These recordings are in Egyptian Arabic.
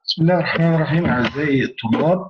بسم الله الرحمن الرحيم أعزائي الطلاب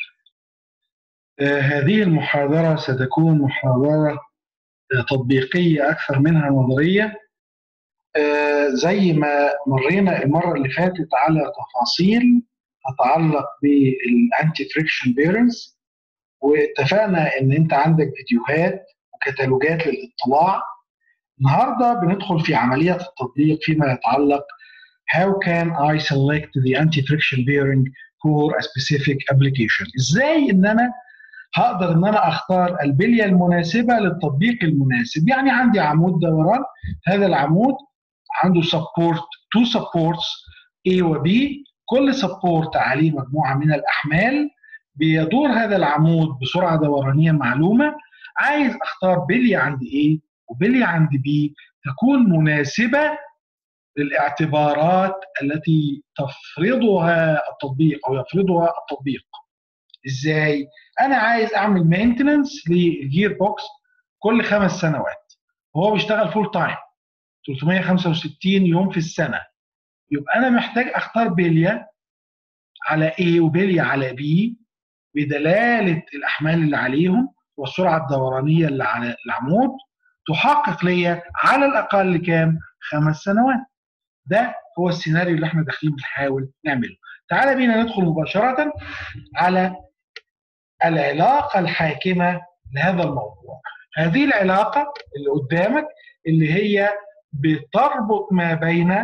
آه هذه المحاضرة ستكون محاضرة آه تطبيقية أكثر منها نظرية آه زي ما مرينا المرة اللي فاتت على تفاصيل تتعلق بالانتي فريكشن بيرنز واتفقنا ان انت عندك فيديوهات وكتالوجات للاطلاع النهارده بندخل في عمليه التطبيق فيما يتعلق how can I select the anti-friction bearing for a specific application ازاي ان انا هقدر ان انا اختار البليه المناسبه للتطبيق المناسب يعني عندي عمود دوران هذا العمود عنده سبورت تو سبورتس A و B كل سبورت عليه مجموعه من الاحمال بيدور هذا العمود بسرعه دورانيه معلومه عايز اختار بليه عند A وبليه عند B تكون مناسبه للاعتبارات التي تفرضها التطبيق او يفرضها التطبيق ازاي انا عايز اعمل مينتننس للجير بوكس كل خمس سنوات وهو بيشتغل فول تايم 365 يوم في السنه يبقى انا محتاج اختار بليه على A وبليه على B بدلاله الاحمال اللي عليهم والسرعه الدورانيه اللي على العمود تحقق لي على الاقل كام؟ خمس سنوات. ده هو السيناريو اللي احنا داخلين بنحاول نعمله. تعالى بينا ندخل مباشره على العلاقه الحاكمه لهذا الموضوع. هذه العلاقه اللي قدامك اللي هي بتربط ما بين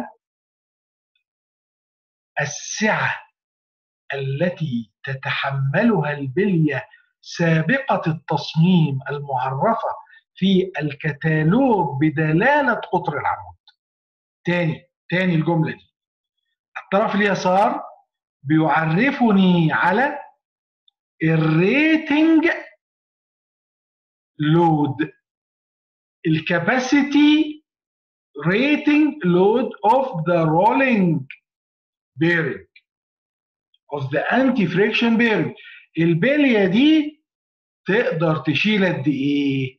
السعه التي تتحملها البليه سابقه التصميم المعرفه في الكتالوج بدلاله قطر العمود. تاني تاني الجمله دي. الطرف اليسار بيعرفني على الريتنج لود الكاباسيتي rating load of the rolling bearing of the anti-friction bearing البليه دي تقدر تشيل قد ايه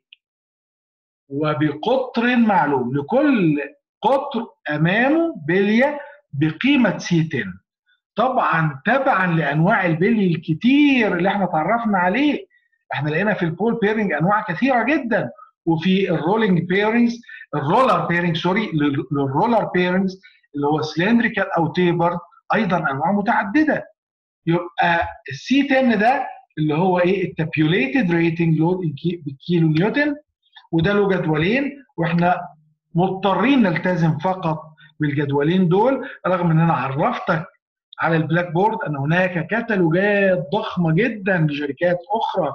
وبقطر معلوم لكل قطر امامه بليه بقيمه سي 10 طبعا تبعا لانواع البلي الكتير اللي احنا تعرفنا عليه احنا لقينا في البول بيرنج انواع كثيره جدا وفي الرولينج بيرنجز الرولر بيرنج سوري للرولر بيرنجز اللي هو سلندريكال او تيبر ايضا انواع متعدده يبقى السي 10 ده اللي هو ايه التابيوليتد ريتنج لود بالكيلو نيوتن وده له جدولين واحنا مضطرين نلتزم فقط بالجدولين دول رغم ان انا عرفتك على البلاك بورد ان هناك كتالوجات ضخمه جدا لشركات اخرى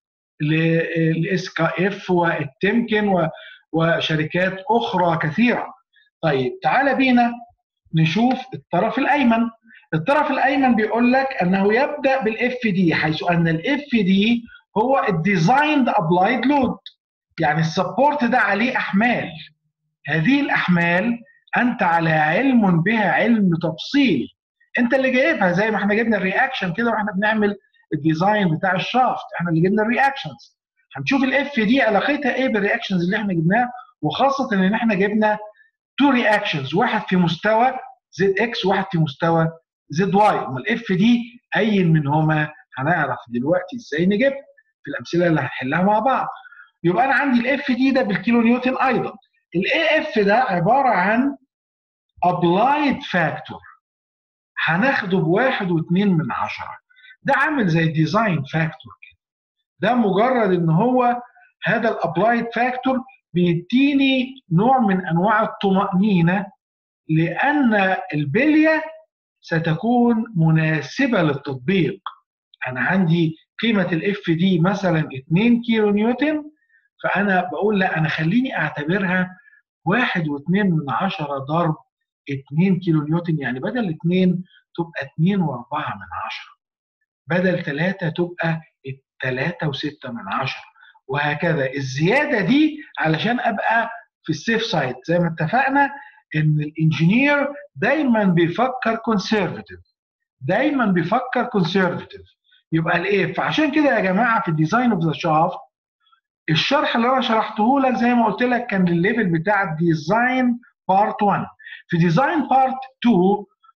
الاس كا اف والتمكن وشركات اخرى كثيره. طيب تعال بينا نشوف الطرف الايمن. الطرف الايمن بيقول لك انه يبدا بالاف دي حيث ان الاف دي هو الديزايند ابلايد لود يعني السبورت ده عليه احمال هذه الاحمال انت على علم بها علم تفصيلي انت اللي جايبها زي ما احنا جبنا الرياكشن كده واحنا بنعمل الديزاين بتاع الشافت احنا اللي جبنا الرياكشنز هنشوف الاف دي علاقتها ايه بالرياكشنز اللي احنا جبناها وخاصه ان احنا جبنا تو رياكشنز واحد في مستوى زد اكس وواحد في مستوى زد واي اما الاف دي اي منهما هنعرف دلوقتي ازاي نجيبها في الامثله اللي هنحلها مع بعض يبقى انا عندي الاف دي ده بالكيلو نيوتن ايضا الاي اف ده عباره عن ابلايد فاكتور هناخده بواحد واثنين من عشرة ده عامل زي ديزاين فاكتور كده ده مجرد ان هو هذا الابلايد فاكتور بيديني نوع من انواع الطمأنينة لان البلية ستكون مناسبة للتطبيق انا عندي قيمة الاف دي مثلا 2 كيلو نيوتن فانا بقول لا انا خليني اعتبرها واحد واثنين من عشرة ضرب 2 كيلو نيوتن يعني بدل 2 تبقى 2 و4 من عشرة بدل 3 تبقى 3 و6 من عشرة وهكذا الزياده دي علشان ابقى في السيف سايد زي ما اتفقنا ان الانجينير دايما بيفكر كونسرفتيف دايما بيفكر كونسرفتيف يبقى الايه فعشان كده يا جماعه في الديزاين اوف ذا شافت الشرح اللي انا شرحته لك زي ما قلت لك كان الليفل بتاع الديزاين بارت 1 في ديزاين بارت 2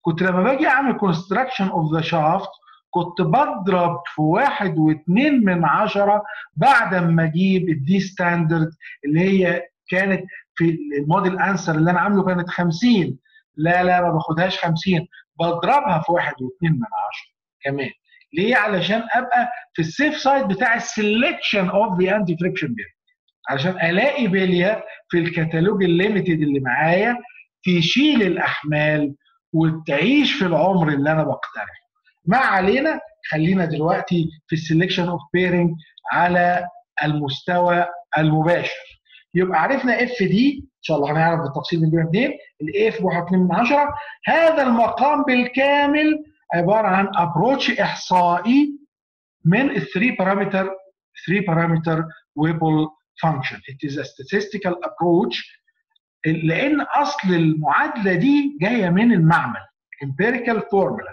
كنت لما باجي اعمل كونستراكشن اوف ذا شافت كنت بضرب في واحد واثنين من عشرة بعد ما اجيب الدي ستاندرد اللي هي كانت في الموديل انسر اللي انا عامله كانت 50 لا لا ما باخدهاش 50 بضربها في واحد واثنين من عشرة كمان ليه؟ علشان ابقى في السيف سايد بتاع السلكشن اوف ذا انتي فريكشن بيل عشان الاقي بليه في الكتالوج الليميتد اللي معايا تشيل الاحمال وتعيش في العمر اللي انا بقترحه ما علينا خلينا دلوقتي في السلكشن اوف بيرنج على المستوى المباشر يبقى عرفنا اف دي ان شاء الله هنعرف بالتفصيل من منين الاف بواحد 2 من 10 هذا المقام بالكامل عباره عن ابروتش احصائي من ال 3 بارامتر 3 بارامتر ويبل function it is a statistical approach لان اصل المعادله دي جايه من المعمل empirical formula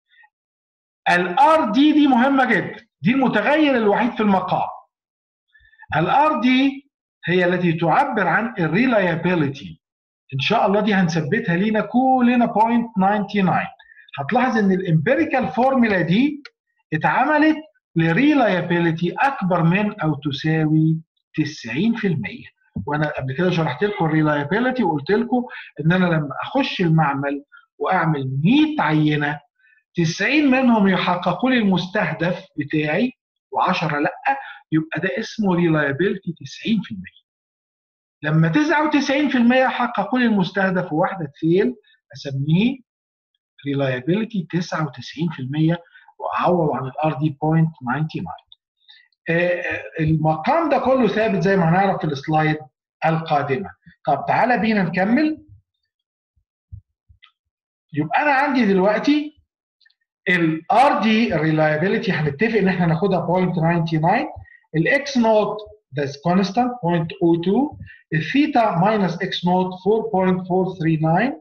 الار دي دي مهمه جدا دي المتغير الوحيد في المقام الار دي هي التي تعبر عن الريلايابيليتي ان شاء الله دي هنثبتها لينا كلنا 0.99 هتلاحظ ان الامبيريكال فورمولا دي اتعملت لريلايابيليتي اكبر من او تساوي 90% وانا قبل كده شرحت لكم الريلايابيلتي وقلت لكم ان انا لما اخش المعمل واعمل 100 عينه 90 منهم يحققوا لي المستهدف بتاعي و10 لا يبقى ده اسمه ريلايابيلتي 90% لما 99% يحققوا لي المستهدف وواحده تفيل اسميه ريلايابيلتي 99% واعوض عن الار دي 0.99 المقام ده كله ثابت زي ما هنعرف في السلايد القادمه طب تعالى بينا نكمل يبقى انا عندي دلوقتي الار دي الريلايبيليتي هنتفق ان احنا ناخدها 0.99 الاكس نوت ده كونستانت 0.02 الثيتا ماينس اكس نوت 4.439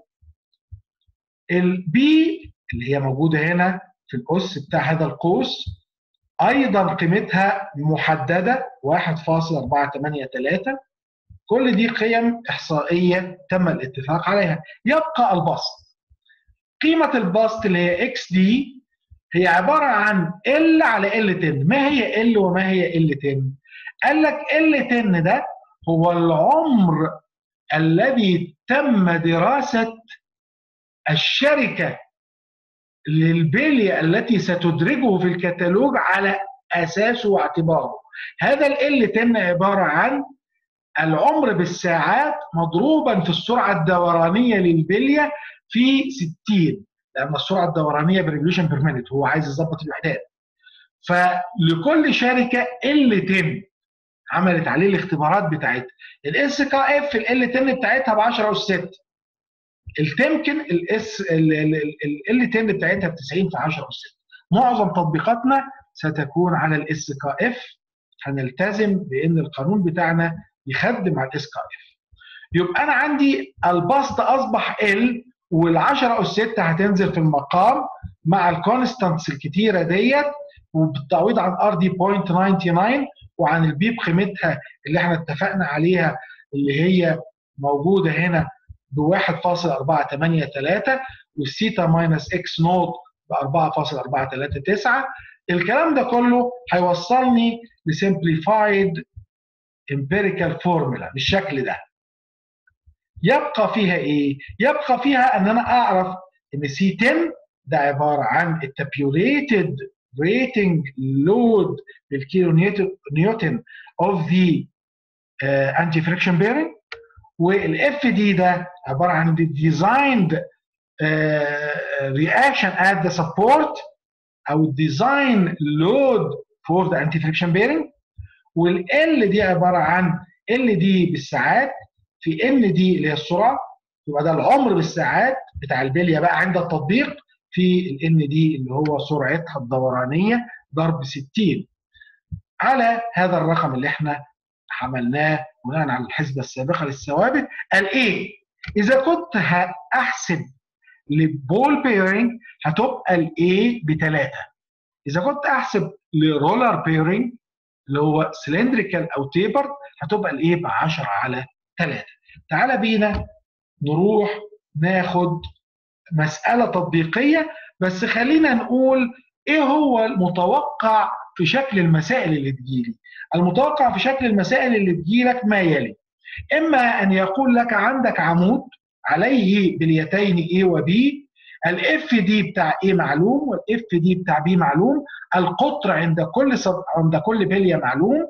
البي اللي هي موجوده هنا في الاس بتاع هذا القوس ايضا قيمتها محدده 1.483 كل دي قيم احصائيه تم الاتفاق عليها يبقى البسط قيمه البسط اللي هي اكس دي هي عباره عن ال على ال 10 ما هي ال وما هي ال 10 قال لك ال 10 ده هو العمر الذي تم دراسه الشركه للبلية التي ستدرجه في الكتالوج على أساسه واعتباره هذا ال 10 عبارة عن العمر بالساعات مضروبا في السرعة الدورانية للبلية في 60 لأن السرعة الدورانية بريفوليوشن بير مينيت هو عايز يظبط الوحدات فلكل شركة ال 10 عملت عليه الاختبارات بتاعتها الاس كا اف ال 10 بتاعتها ب 10 اس 6 التمكن الاس ال 10 بتاعتها ب 90 في 10 اس 6 معظم تطبيقاتنا ستكون على الاس كا اف هنلتزم بان القانون بتاعنا يخدم على الاس كا اف يبقى انا عندي البسط اصبح ال وال10 اس 6 هتنزل في المقام مع الكونستانتس الكتيره ديت وبالتعويض عن ار دي 0.99 وعن البي بقيمتها اللي احنا اتفقنا عليها اللي هي موجوده هنا ب 1.483 والسيتا ماينس اكس نوت ب 4.439 الكلام ده كله هيوصلني لسمبليفايد امبيريكال فورمولا بالشكل ده يبقى فيها ايه؟ يبقى فيها ان انا اعرف ان سي 10 ده عباره عن التابيوليتد ريتنج لود بالكيلو نيوتن اوف ذا انتي فريكشن بيرنج والاف دي ده عباره عن ديزايند رياكشن ات ذا سبورت او ديزاين لود فور ذا انتي فريكشن بيرنج والال دي عباره عن ال دي بالساعات في ان دي اللي هي السرعه يبقى ده العمر بالساعات بتاع البليه بقى عند التطبيق في الان دي اللي هو سرعتها الدورانيه ضرب 60 على هذا الرقم اللي احنا عملناه بناء على الحسبه السابقه للثوابت قال ايه؟ اذا كنت هحسب للبول بيرنج هتبقى الاي بثلاثه اذا كنت احسب لرولر بيرنج اللي هو سلندريكال او تيبر هتبقى الايه ب 10 على 3 تعالى بينا نروح ناخد مساله تطبيقيه بس خلينا نقول ايه هو المتوقع في شكل المسائل اللي تجيلي المتوقع في شكل المسائل اللي تجيلك ما يلي اما ان يقول لك عندك عمود عليه بليتين A و B الاف دي بتاع A معلوم والاف دي بتاع B معلوم القطر عند كل صد... عند كل بليه معلوم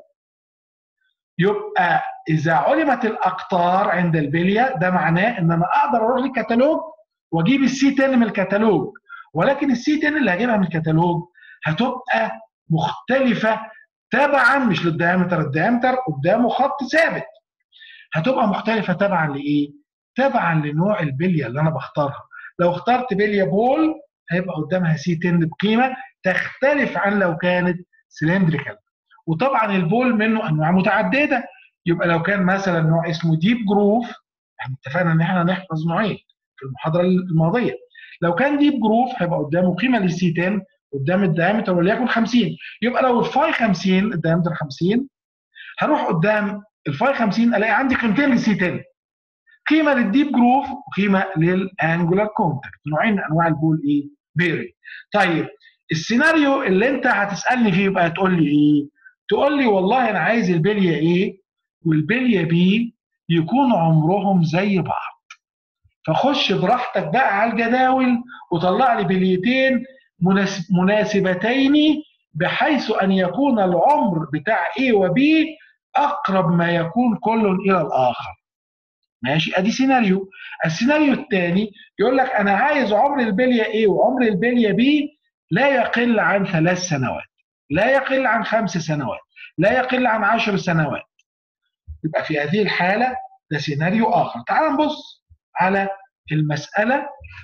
يبقى اذا علمت الاقطار عند البليه ده معناه ان انا اقدر اروح للكتالوج واجيب السي 10 من الكتالوج ولكن السي 10 اللي هجيبها من الكتالوج هتبقى مختلفه تبعا مش للديامتر الديامتر قدامه خط ثابت هتبقى مختلفه تبعا لايه؟ تبعا لنوع البليه اللي انا بختارها لو اخترت بليه بول هيبقى قدامها سي 10 بقيمه تختلف عن لو كانت سلندريكال وطبعا البول منه انواع متعدده يبقى لو كان مثلا نوع اسمه ديب جروف احنا اتفقنا ان احنا نحفظ نوعين في المحاضره الماضيه لو كان ديب جروف هيبقى قدامه قيمه للسي 10 قدام الدايمتر وليكن 50 يبقى لو الفاي 50 الدايمتر 50 هروح قدام الفاي 50 الاقي عندي قيمتين للسي 10 قيمه للديب جروف وقيمه للانجولار كونتاكت نوعين من انواع البول ايه بيري طيب السيناريو اللي انت هتسالني فيه يبقى هتقول لي ايه تقول لي والله انا عايز البليه ايه والبليه بي يكون عمرهم زي بعض فخش براحتك بقى على الجداول وطلع لي بليتين مناسبتين بحيث ان يكون العمر بتاع A و B اقرب ما يكون كل الى الاخر ماشي ادي سيناريو السيناريو الثاني يقول لك انا عايز عمر البليه A وعمر البليه B لا يقل عن ثلاث سنوات لا يقل عن خمس سنوات لا يقل عن عشر سنوات يبقى في هذه الحاله ده سيناريو اخر تعال نبص على المساله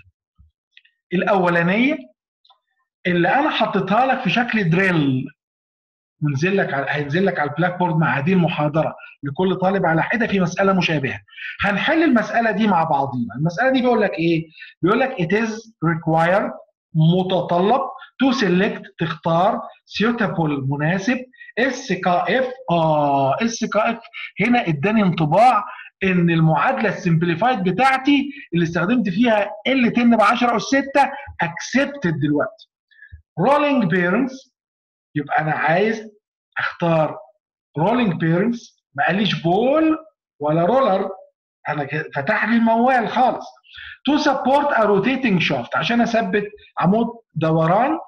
الاولانيه اللي انا حطيتها لك في شكل دريل منزل لك على هينزل لك على البلاك بورد مع هذه المحاضره لكل طالب على حده في مساله مشابهه هنحل المساله دي مع بعضينا المساله دي بيقول لك ايه بيقول لك it is required متطلب تو سيلكت تختار suitable مناسب اس كا اف اه اس كا اف هنا اداني انطباع ان المعادله السمبليفايد بتاعتي اللي استخدمت فيها ال 10 ب 10 اس 6 اكسبتد دلوقتي رولينج بيرنز يبقى انا عايز اختار رولينج بيرنز ما قاليش بول ولا رولر انا فتح لي الموال خالص تو سبورت ا روتيتنج شافت عشان اثبت عمود دوران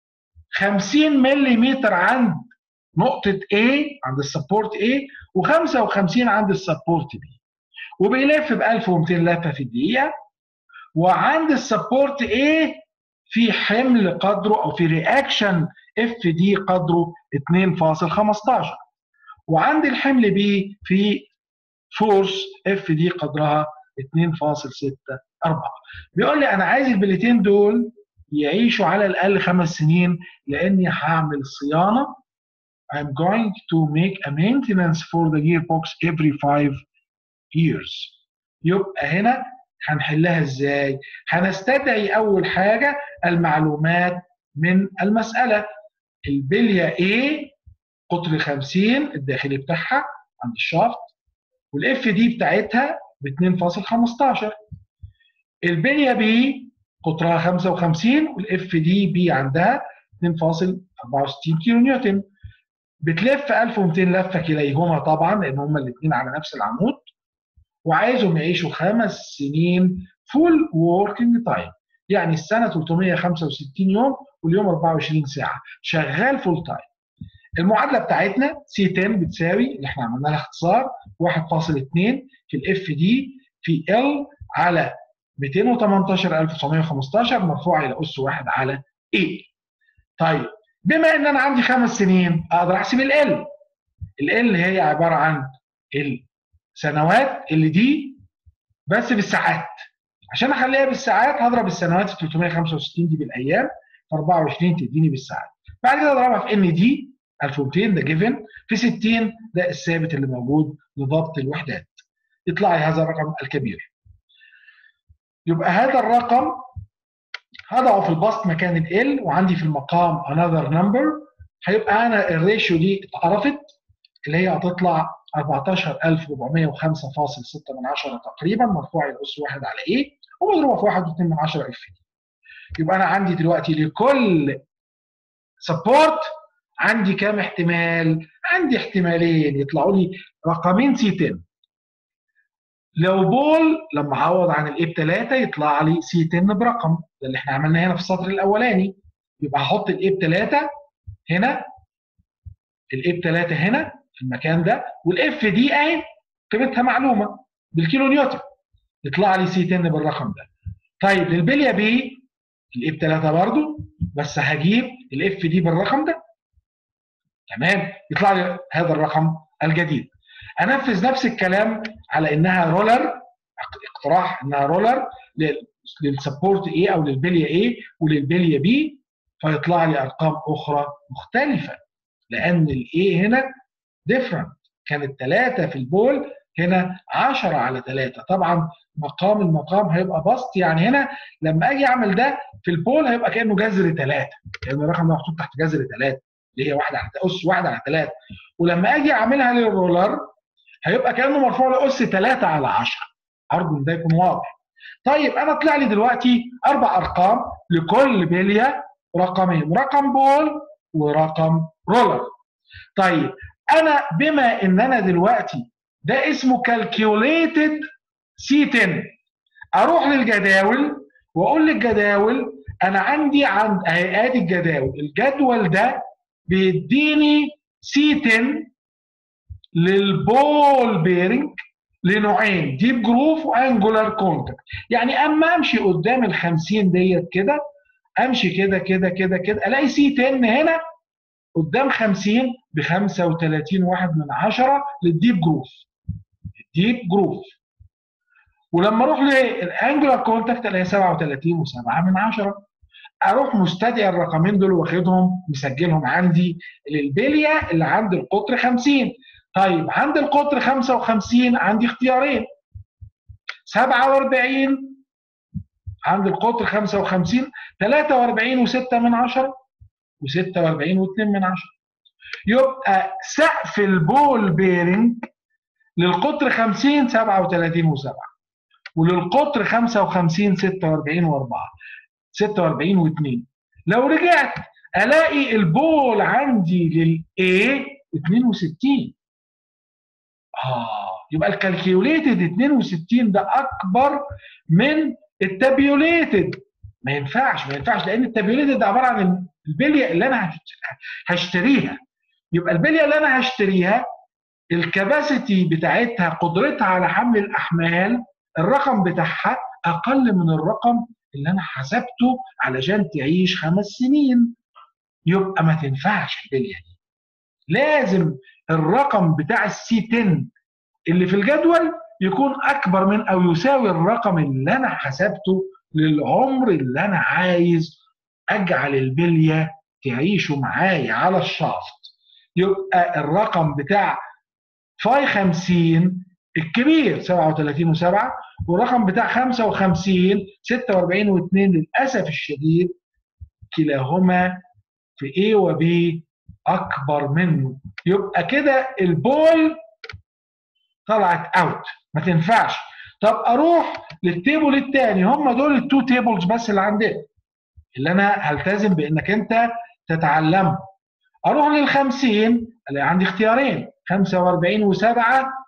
50 ملم عند نقطة A عند السبورت A و55 عند السبورت B وبيلف ب 1200 لفة في الدقيقة وعند السبورت A في حمل قدره او في رياكشن اف دي قدره 2.15 وعند الحمل بي في فورس اف دي قدرها 2.64 بيقول لي انا عايز البليتين دول يعيشوا على الاقل خمس سنين لاني هعمل صيانه I'm going to make a maintenance for the gearbox every five years يبقى هنا هنحلها ازاي؟ هنستدعي اول حاجه المعلومات من المساله البليه A قطر 50 الداخلي بتاعها عند الشافت والاف دي بتاعتها ب 2.15 البليه B قطرها 55 والاف دي بي عندها 2.64 كيلو نيوتن بتلف 1200 لفه كليهما طبعا لان هما الاثنين على نفس العمود وعايزهم يعيشوا خمس سنين فول ووركينج تايم يعني السنه 365 يوم واليوم 24 ساعه شغال فول تايم المعادله بتاعتنا سي 10 بتساوي اللي احنا عملنا لها اختصار 1.2 في الاف دي في ال على 218915 مرفوعه الى اس 1 على اي طيب بما ان انا عندي خمس سنين اقدر احسب ال ال ال هي عباره عن السنوات اللي دي بس بالساعات عشان اخليها بالساعات هضرب السنوات في 365 دي بالايام في 24 تديني بالساعات بعد كده اضربها في ان دي 1200 ده جيفن في 60 ده الثابت اللي موجود لضبط الوحدات يطلع لي هذا الرقم الكبير يبقى هذا الرقم هضعه في البسط مكان ال وعندي في المقام another number هيبقى انا الريشيو دي اتعرفت اللي هي هتطلع 14405.6 من عشرة تقريبا مرفوع الاس واحد على ايه ومضروبه في 1.2 من عشرة اف يبقى انا عندي دلوقتي لكل سبورت عندي كام احتمال؟ عندي احتمالين يطلعوا لي رقمين سي 10 لو بول لما اعوض عن الاي بثلاثه يطلع لي سي 10 برقم ده اللي احنا عملناه هنا في السطر الاولاني يبقى هحط الاي بثلاثه هنا الاي بثلاثه هنا في المكان ده والاف دي اهي قيمتها معلومه بالكيلو نيوتن يطلع لي سي 10 بالرقم ده طيب للبليه بي الاي بثلاثه برضو بس هجيب الاف دي بالرقم ده تمام يطلع لي هذا الرقم الجديد انفذ نفس الكلام على انها رولر اقتراح انها رولر للسبورت ايه او للبليه ايه وللبليه بي فيطلع لي ارقام اخرى مختلفه لان الايه هنا ديفرنت كانت 3 في البول هنا 10 على 3 طبعا مقام المقام هيبقى بسط يعني هنا لما اجي اعمل ده في البول هيبقى كانه جذر 3 لان الرقم ده محطوط تحت جذر 3 اللي هي واحده على اس واحده على 3 ولما اجي اعملها للرولر هيبقى كانه مرفوع لاس 3 على 10 ارجو ان ده يكون واضح طيب انا طلع لي دلوقتي اربع ارقام لكل بليه رقمين رقم بول ورقم رولر طيب انا بما ان انا دلوقتي ده اسمه كالكيوليتد سي 10 اروح للجداول واقول للجداول انا عندي عند اهي ادي الجداول الجدول ده بيديني سي 10 للبول بيرنج لنوعين ديب جروف وانجولار كونتاكت يعني اما امشي قدام ال 50 ديت كده امشي كده كده كده كده الاقي سي 10 هنا قدام 50 ب 35 واحد من 10 للديب جروف الديب جروف ولما اروح للانجولار كونتاكت الاقي 37 و7 من 10 اروح مستدعي الرقمين دول واخدهم مسجلهم عندي للبليه اللي عند القطر 50 طيب عند القطر 55 عندي اختيارين 47 عند القطر 55 43 و6 من 10 و46 و2 من 10 يبقى سقف البول بيرنج للقطر 50 37 و7 وللقطر 55 46 و4 46 و2 لو رجعت الاقي البول عندي للاي 62 اه يبقى الكالكيوليتد 62 ده اكبر من التابيوليتد ما ينفعش ما ينفعش لان التابيوليتد ده عباره عن البليه اللي انا هشتريها يبقى البليه اللي انا هشتريها الكباسيتي بتاعتها قدرتها على حمل الاحمال الرقم بتاعها اقل من الرقم اللي انا حسبته علشان تعيش خمس سنين يبقى ما تنفعش البليه دي لازم الرقم بتاع السي 10 اللي في الجدول يكون اكبر من او يساوي الرقم اللي انا حسبته للعمر اللي انا عايز اجعل البليه تعيشوا معايا على الشافت يبقى الرقم بتاع فاي 50 الكبير 37 و7 والرقم بتاع 55 46 و2 للاسف الشديد كلاهما في A و B اكبر منه يبقى كده البول طلعت اوت ما تنفعش طب اروح للتيبل الثاني هم دول التو تيبلز بس اللي عندنا اللي انا هلتزم بانك انت تتعلمهم اروح لل 50 الاقي عندي اختيارين 45 و7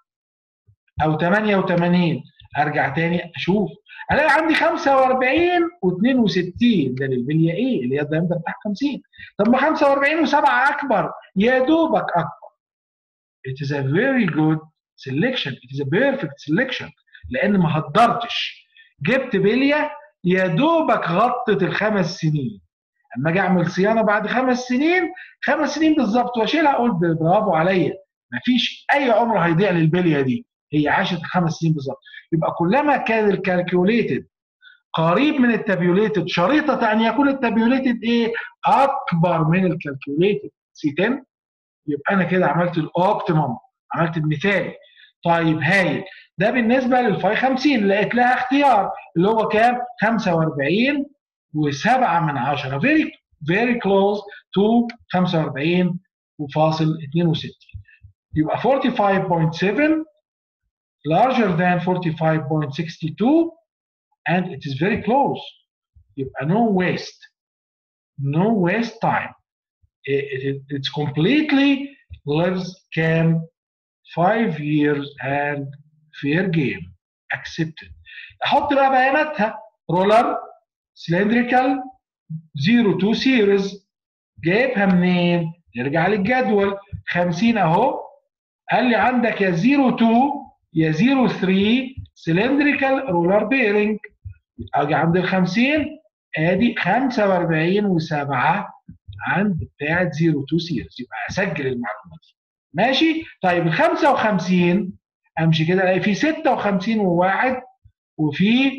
او 88 ارجع تاني اشوف الاقي عندي 45 و62 ده للبليه ايه اللي هي الدايمتر بتاع 50 طب ما 45 و7 اكبر يا دوبك اكبر it is a very good selection it is a perfect selection لان ما هدرتش جبت بليه يا دوبك غطت الخمس سنين اما اجي اعمل صيانه بعد خمس سنين خمس سنين بالظبط واشيلها اقول برافو عليا مفيش اي عمر هيضيع للبليه دي هي عاشت خمس سنين بالظبط يبقى كلما كان الكالكوليتد قريب من التابيوليتد شريطة أن يكون التابيوليتد إيه؟ أكبر من الكالكوليتد سي 10 يبقى أنا كده عملت الأوبتيموم عملت المثالي طيب هايل ده بالنسبة للفاي 50 لقيت لها اختيار اللي هو كام؟ 45 و7 من 10 very very close to 45 وفاصل 62 يبقى 45.7 larger than 45.62 and it is very close يبقى no waste no waste time it, it, it's completely lives can five years and fair game accepted احط بقى بياناتها رولر سلندريكال 02 سيريز جايبها منين؟ نرجع للجدول 50 اهو قال لي عندك يا 02 يا 03 سلندريكال رولر بيرنج اجي عند ال 50 ادي 45 و7 عند بتاعه 02 سيريز يبقى اسجل المعلومه دي ماشي طيب ال 55 امشي كده الاقي في 56 وواحد وفي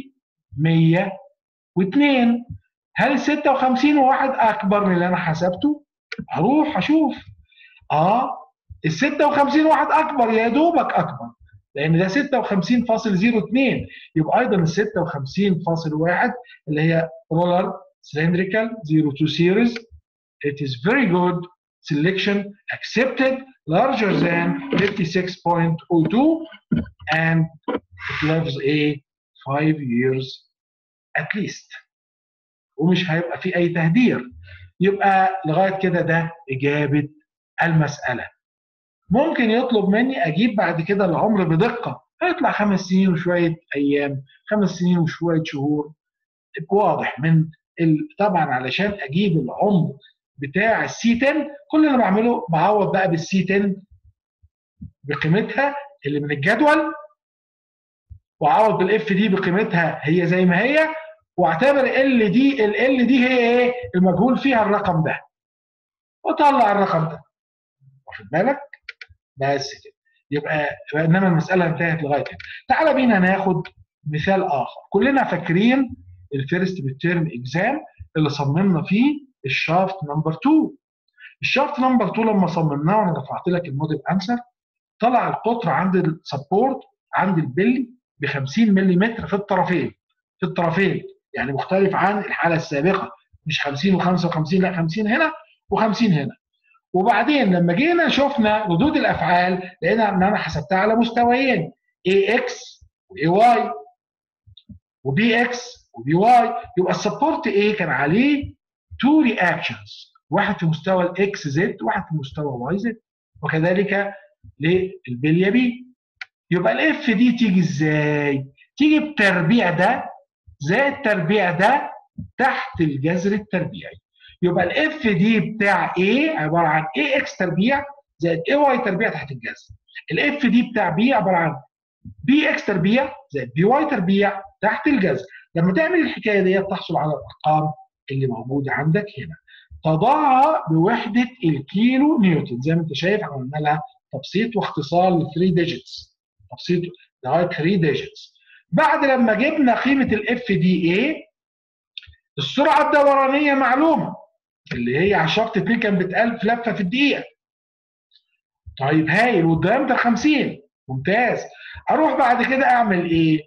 102 هل ال 56 وواحد اكبر من اللي انا حسبته؟ اروح اشوف اه ال 56 واحد اكبر يا دوبك اكبر لان ده 56.02 يبقى ايضا ال 56.1 اللي هي رولر cylindrical 02 series it is very good selection accepted larger than 56.02 and it lives a 5 years at least ومش هيبقى في اي تهدير يبقى لغايه كده ده اجابه المساله ممكن يطلب مني اجيب بعد كده العمر بدقه هيطلع خمس سنين وشويه ايام خمس سنين وشويه شهور واضح من ال... طبعا علشان اجيب العمر بتاع السي 10 كل اللي بعمله بعوض بقى بالسي 10 بقيمتها اللي من الجدول واعوض بالاف دي بقيمتها هي زي ما هي واعتبر ال دي ال دي هي ايه المجهول فيها الرقم ده وطلع الرقم ده واخد بالك بس كده يبقى انما المساله انتهت لغايه هنا تعال بينا ناخد مثال اخر كلنا فاكرين الفيرست بالترم اكزام اللي صممنا فيه الشافت نمبر 2 الشافت نمبر 2 لما صممناه وانا رفعت لك الموديل انسر طلع القطر عند السبورت عند البلي ب 50 ملم في الطرفين في الطرفين يعني مختلف عن الحاله السابقه مش 50 و55 لا 50 هنا و50 هنا وبعدين لما جينا شفنا ردود الافعال لقينا ان انا حسبتها على مستويين اي اكس واي واي وبي اكس وبي واي يبقى السبورت ايه كان عليه تو رياكشنز واحد في مستوى الاكس زد وواحد في مستوى واي زد وكذلك للبليه بي يبقى الاف دي تيجي ازاي؟ تيجي بتربيع ده زائد تربيع ده تحت الجذر التربيعي يبقى الاف دي بتاع A عباره عن اي اكس تربيع زائد اي واي تربيع تحت الجذر الاف دي بتاع B عباره عن بي اكس تربيع زائد بي واي تربيع تحت الجذر لما تعمل الحكايه دي تحصل على الارقام اللي موجوده عندك هنا تضعها بوحده الكيلو نيوتن زي ما انت شايف عملنا لها تبسيط واختصار ل 3 ديجيتس تبسيط لغايه 3 ديجيتس بعد لما جبنا قيمه الاف دي ايه السرعه الدورانيه معلومه اللي هي على شرط 2 كان بتقل في لفه في الدقيقه طيب هايل والديامتر 50 ممتاز اروح بعد كده اعمل ايه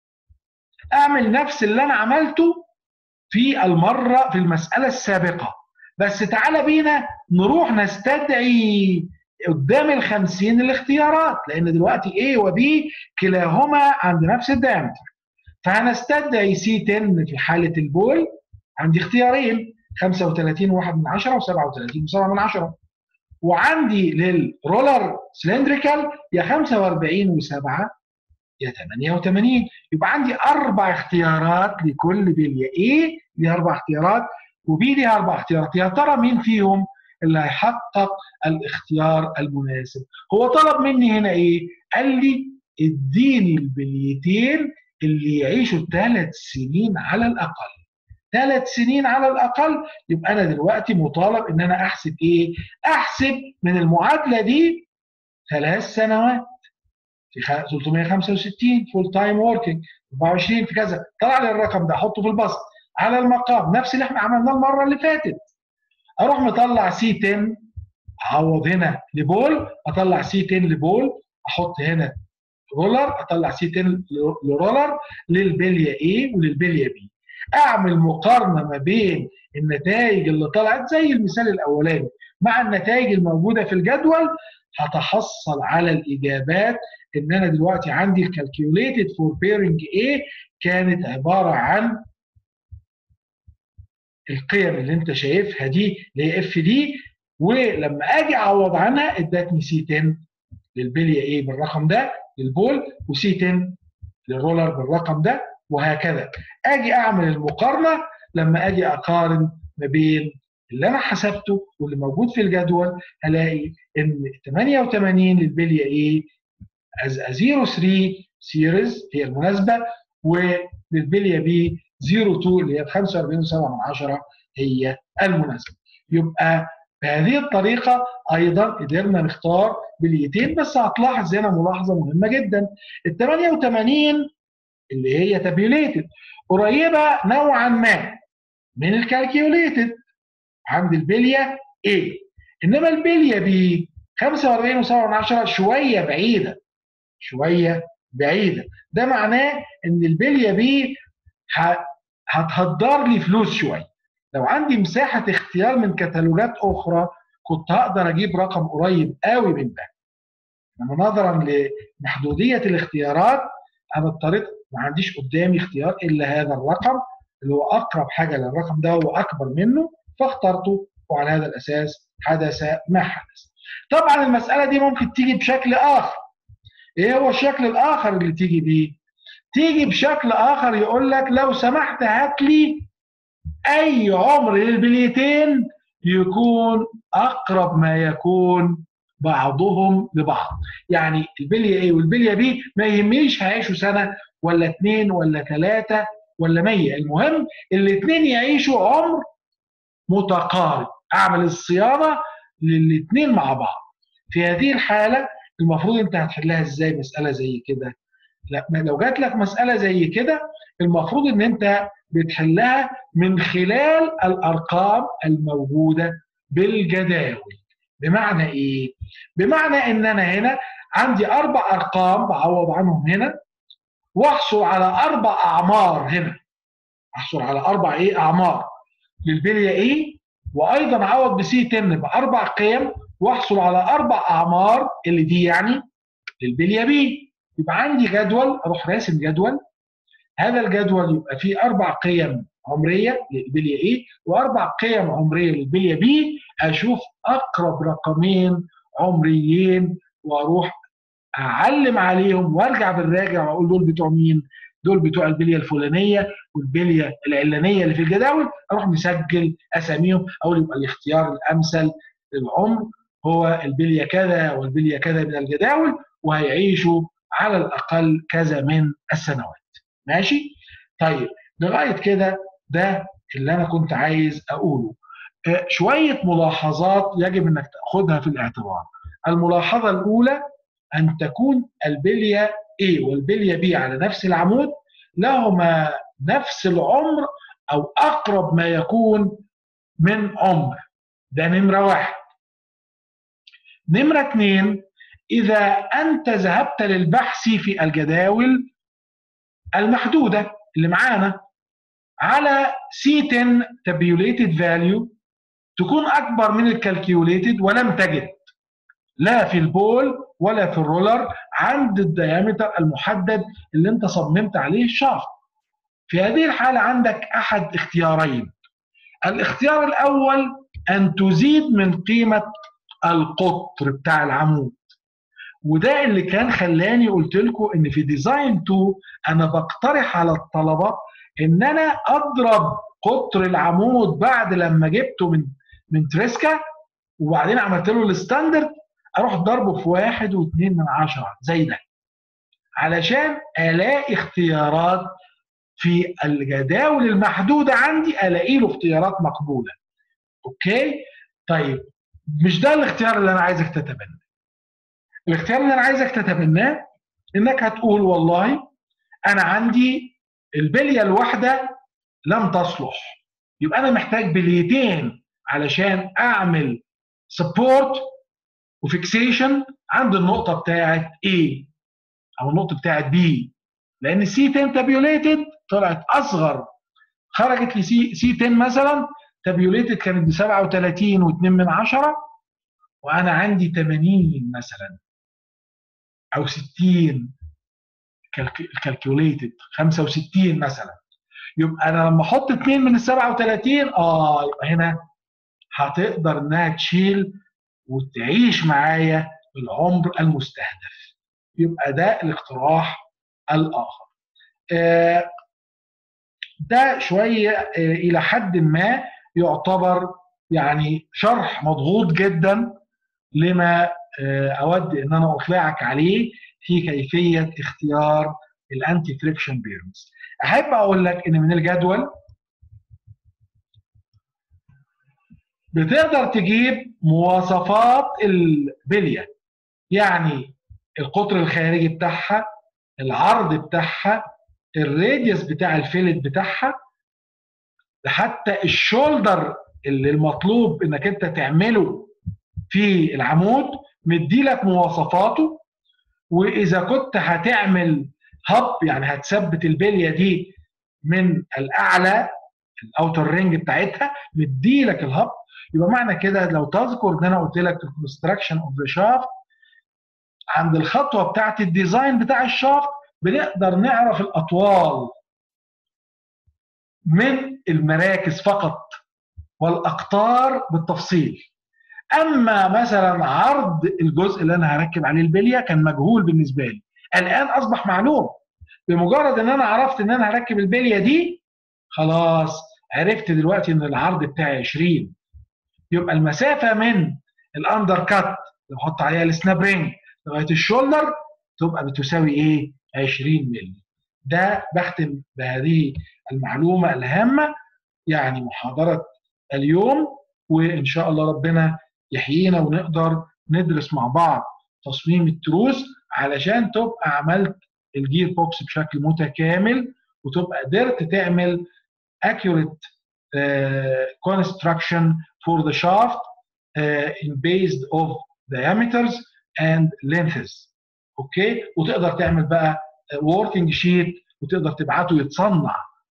اعمل نفس اللي انا عملته في المره في المساله السابقه بس تعالى بينا نروح نستدعي قدام ال 50 الاختيارات لان دلوقتي A و B كلاهما عند نفس الدايمتر فهنستدعي سي 10 في حاله البول عندي اختيارين 35 1 من 10 و37 7 من 10 وعندي للرولر سلندريكال يا 45 و7 يا 88 يبقى عندي اربع اختيارات لكل بليه A ليها اربع اختيارات وبي ليها اربع اختيارات يا ترى مين فيهم اللي هيحقق الاختيار المناسب هو طلب مني هنا ايه قال لي اديني البليتين اللي يعيشوا ثلاث سنين على الاقل ثلاث سنين على الاقل يبقى انا دلوقتي مطالب ان انا احسب ايه احسب من المعادله دي ثلاث سنوات في 365 فول تايم وركينج 24 في كذا طلع لي الرقم ده احطه في البسط على المقام نفس اللي احنا عملناه المره اللي فاتت اروح مطلع سي 10 اعوض هنا لبول اطلع سي 10 لبول احط هنا رولر اطلع سي 10 لرولر للبليه A وللبليه B اعمل مقارنه ما بين النتائج اللي طلعت زي المثال الاولاني مع النتائج الموجوده في الجدول هتحصل على الاجابات ان انا دلوقتي عندي الكالكيوليتد فور بيرنج A كانت عباره عن القيم اللي انت شايفها دي اللي هي اف دي ولما اجي اعوض عنها ادتني سي 10 للبليه ايه بالرقم ده للبول وسي 10 للرولر بالرقم ده وهكذا اجي اعمل المقارنه لما اجي اقارن ما بين اللي انا حسبته واللي موجود في الجدول هلاقي ان 88 للبليه ايه از 03 سيريز هي المناسبه وللبليه بي 02 اللي هي 45.7 هي المناسبه يبقى بهذه الطريقه ايضا قدرنا نختار بليتين بس هتلاحظ هنا ملاحظه مهمه جدا ال 88 اللي هي تابيوليتد قريبه نوعا ما من الكالكيوليتد عند البليه A انما البليه B 45.7 شويه بعيده شويه بعيده ده معناه ان البليه B هتهدر لي فلوس شويه لو عندي مساحه اختيار من كتالوجات اخرى كنت هقدر اجيب رقم قريب قوي من ده انما نظرا لمحدوديه الاختيارات انا اضطريت ما عنديش قدامي اختيار الا هذا الرقم اللي هو اقرب حاجه للرقم ده واكبر منه فاخترته وعلى هذا الاساس حدث ما حدث. طبعا المساله دي ممكن تيجي بشكل اخر. ايه هو الشكل الاخر اللي تيجي بيه؟ تيجي بشكل اخر يقول لك لو سمحت هات لي اي عمر للبليتين يكون اقرب ما يكون بعضهم لبعض يعني البليه ايه والبليه بي ما يهمنيش هيعيشوا سنه ولا اثنين ولا ثلاثه ولا مية المهم الاثنين يعيشوا عمر متقارب اعمل الصيانه للاثنين مع بعض في هذه الحاله المفروض انت هتحلها ازاي مساله زي كده لا لو جات لك مساله زي كده المفروض ان انت بتحلها من خلال الارقام الموجوده بالجداول بمعنى ايه بمعنى ان انا هنا عندي اربع ارقام بعوض عنهم هنا واحصل على اربع اعمار هنا احصل على اربع ايه اعمار للبليه ايه وايضا اعوض بسي 10 باربع قيم واحصل على اربع اعمار اللي دي يعني للبليه بي يبقى عندي جدول اروح راسم جدول هذا الجدول يبقى فيه اربع قيم عمريه للبليه ايه واربع قيم عمريه للبليه بي اشوف اقرب رقمين عمريين واروح اعلم عليهم وارجع بالراجع واقول دول بتوع مين؟ دول بتوع البليه الفلانيه والبليه العلانيه اللي في الجداول اروح مسجل اساميهم اقول يبقى الاختيار الامثل للعمر هو البليه كذا والبليه كذا من الجداول وهيعيشوا على الاقل كذا من السنوات. ماشي؟ طيب لغايه كده ده اللي انا كنت عايز اقوله. شويه ملاحظات يجب انك تاخذها في الاعتبار. الملاحظه الاولى ان تكون البليه A والبليه B على نفس العمود لهما نفس العمر او اقرب ما يكون من عمر ده نمره واحد نمره اثنين اذا انت ذهبت للبحث في الجداول المحدوده اللي معانا على C10 tabulated value تكون اكبر من الكالكيوليتد ولم تجد لا في البول ولا في الرولر عند الديامتر المحدد اللي انت صممت عليه الشافت في هذه الحالة عندك أحد اختيارين الاختيار الأول أن تزيد من قيمة القطر بتاع العمود وده اللي كان خلاني قلت لكم ان في ديزاين 2 انا بقترح على الطلبه ان انا اضرب قطر العمود بعد لما جبته من من تريسكا وبعدين عملت له الستاندرد اروح ضربه في واحد واثنين من عشرة زي ده علشان الاقي اختيارات في الجداول المحدوده عندي الاقي له اختيارات مقبوله اوكي طيب مش ده الاختيار اللي انا عايزك تتبناه الاختيار اللي انا عايزك تتبناه انك هتقول والله انا عندي البليه الواحده لم تصلح يبقى انا محتاج بليتين علشان اعمل سبورت وفيكسيشن عند النقطه بتاعه A او النقطه بتاعه B لان سي 10 تابيوليتد طلعت اصغر خرجت لسي سي 10 مثلا تابيوليتد كانت ب 37 و2 من 10 وانا عندي 80 مثلا او 60 كالكوليتد 65 مثلا يبقى انا لما احط اثنين من ال 37 اه يبقى هنا هتقدر انها تشيل وتعيش معايا العمر المستهدف يبقى ده الاقتراح الاخر آه ده شويه آه الى حد ما يعتبر يعني شرح مضغوط جدا لما آه اود ان انا اطلعك عليه في كيفيه اختيار الانتي فريكشن بيرنز احب اقول لك ان من الجدول بتقدر تجيب مواصفات البليه يعني القطر الخارجي بتاعها العرض بتاعها الراديوس بتاع الفيلت بتاعها حتى الشولدر اللي المطلوب انك انت تعمله في العمود مديلك مواصفاته واذا كنت هتعمل هب يعني هتثبت البليه دي من الاعلى الاوتر رينج بتاعتها مديلك الهب يبقى معنى كده لو تذكر ان انا قلت لك الكونستراكشن اوف ذا شافت عند الخطوه بتاعت الديزاين بتاع الشافت بنقدر نعرف الاطوال من المراكز فقط والاقطار بالتفصيل اما مثلا عرض الجزء اللي انا هركب عليه البليه كان مجهول بالنسبه لي الان اصبح معلوم بمجرد ان انا عرفت ان انا هركب البليه دي خلاص عرفت دلوقتي ان العرض بتاعي 20 يبقى المسافه من الاندر كات لو احط عليها السناب رينج لغايه الشولدر تبقى بتساوي ايه 20 مللي ده بختم بهذه المعلومه الهامه يعني محاضره اليوم وان شاء الله ربنا يحيينا ونقدر ندرس مع بعض تصميم التروس علشان تبقى عملت الجير بوكس بشكل متكامل وتبقى قدرت تعمل accurate uh, construction for the shaft uh, in based of diameters and lengths اوكي وتقدر تعمل بقى working sheet وتقدر تبعته يتصنع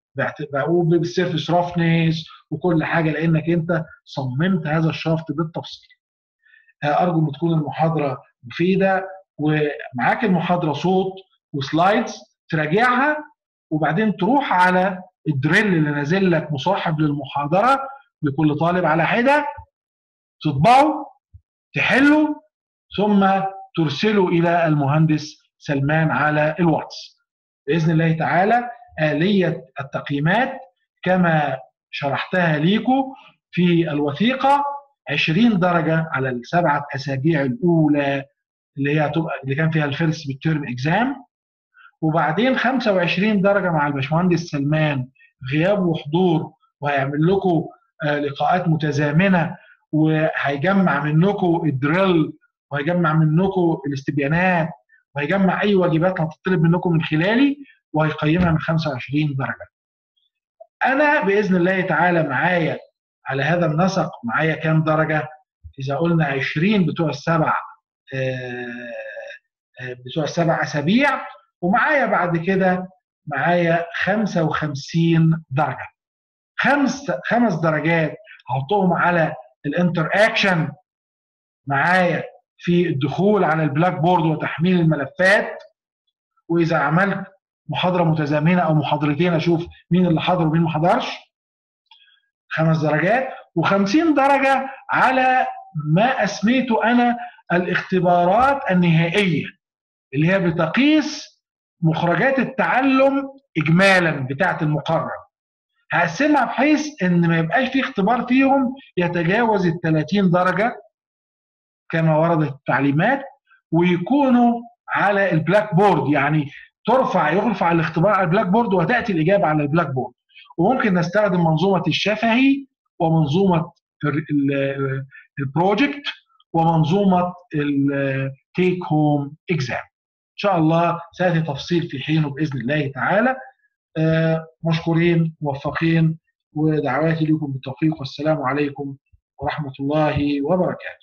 بالسيرفيس رفنس وكل حاجه لانك انت صممت هذا الشافت بالتفصيل ارجو ان تكون المحاضره مفيده ومعاك المحاضره صوت وسلايدز تراجعها وبعدين تروح على الدريل اللي نازل لك مصاحب للمحاضره لكل طالب على حده تطبعه تحله ثم ترسله الى المهندس سلمان على الواتس باذن الله تعالى اليه التقييمات كما شرحتها ليكم في الوثيقه 20 درجه على السبعه اسابيع الاولى اللي هي هتبقى اللي كان فيها الفيرست بالترم اكزام وبعدين 25 درجه مع الباشمهندس سلمان غياب وحضور وهيعمل لكم لقاءات متزامنه وهيجمع منكم الدريل وهيجمع منكم الاستبيانات وهيجمع اي واجبات هتطلب منكم من خلالي وهيقيمها من 25 درجه. انا باذن الله تعالى معايا على هذا النسق معايا كام درجه؟ اذا قلنا 20 بتوع السبع بتوع السبع اسابيع ومعايا بعد كده معايا 55 درجه. خمس خمس درجات هحطهم على الانتر اكشن معايا في الدخول على البلاك بورد وتحميل الملفات واذا عملت محاضره متزامنه او محاضرتين اشوف مين اللي حضر ومين ما حضرش خمس درجات و50 درجه على ما اسميته انا الاختبارات النهائيه اللي هي بتقيس مخرجات التعلم اجمالا بتاعه المقرر هقسمها بحيث ان ما يبقاش في اختبار فيهم يتجاوز ال 30 درجه كما وردت التعليمات ويكونوا على البلاك بورد يعني ترفع يرفع الاختبار على البلاك بورد وتاتي الاجابه على البلاك بورد وممكن نستخدم منظومه الشفهي ومنظومه البروجكت ومنظومه التيك هوم اكزام ان شاء الله سياتي تفصيل في حينه باذن الله تعالى مشكورين موفقين ودعواتي لكم بالتوفيق والسلام عليكم ورحمه الله وبركاته